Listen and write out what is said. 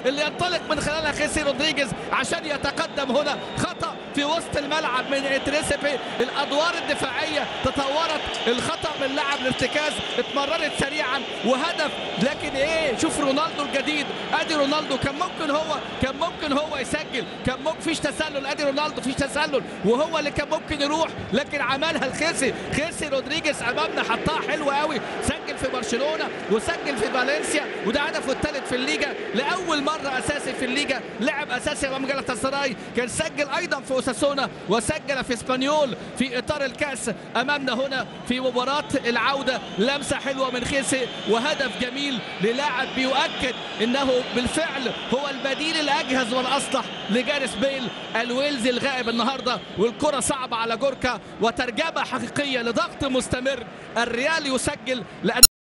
اللي ينطلق من خلالها خيسي رودريجيز عشان يتقدم هنا خطا في وسط الملعب من اتريسبي الادوار الدفاعيه تطورت الخطا من لاعب الارتكاز اتمررت سريعا وهدف لكن ايه شوف رونالدو الجديد ادي رونالدو كان ممكن هو كان ممكن هو يسجل كان ممكن فيش تسلل ادي رونالدو فيش تسلل وهو اللي كان ممكن يروح لكن عملها الخيسي خيسي رودريجيز امامنا حطها حلوه قوي سجل في برشلونه وسجل في فالنسيا وده هدفه الثالث في الليجا لاول مره اساسي في الليجا لعب اساسي امام جالاتا سراي كان سجل ايضا في اوساسونا وسجل في اسبانيول في اطار الكاس امامنا هنا في مباراه العوده لمسه حلوه من خيسي وهدف جميل للاعب بيؤكد انه بالفعل هو البديل الاجهز والاصلح لجاريس بيل الويلزي الغائب النهارده والكره صعبه على جوركا وترجمه حقيقيه لضغط مستمر الريال يسجل لأن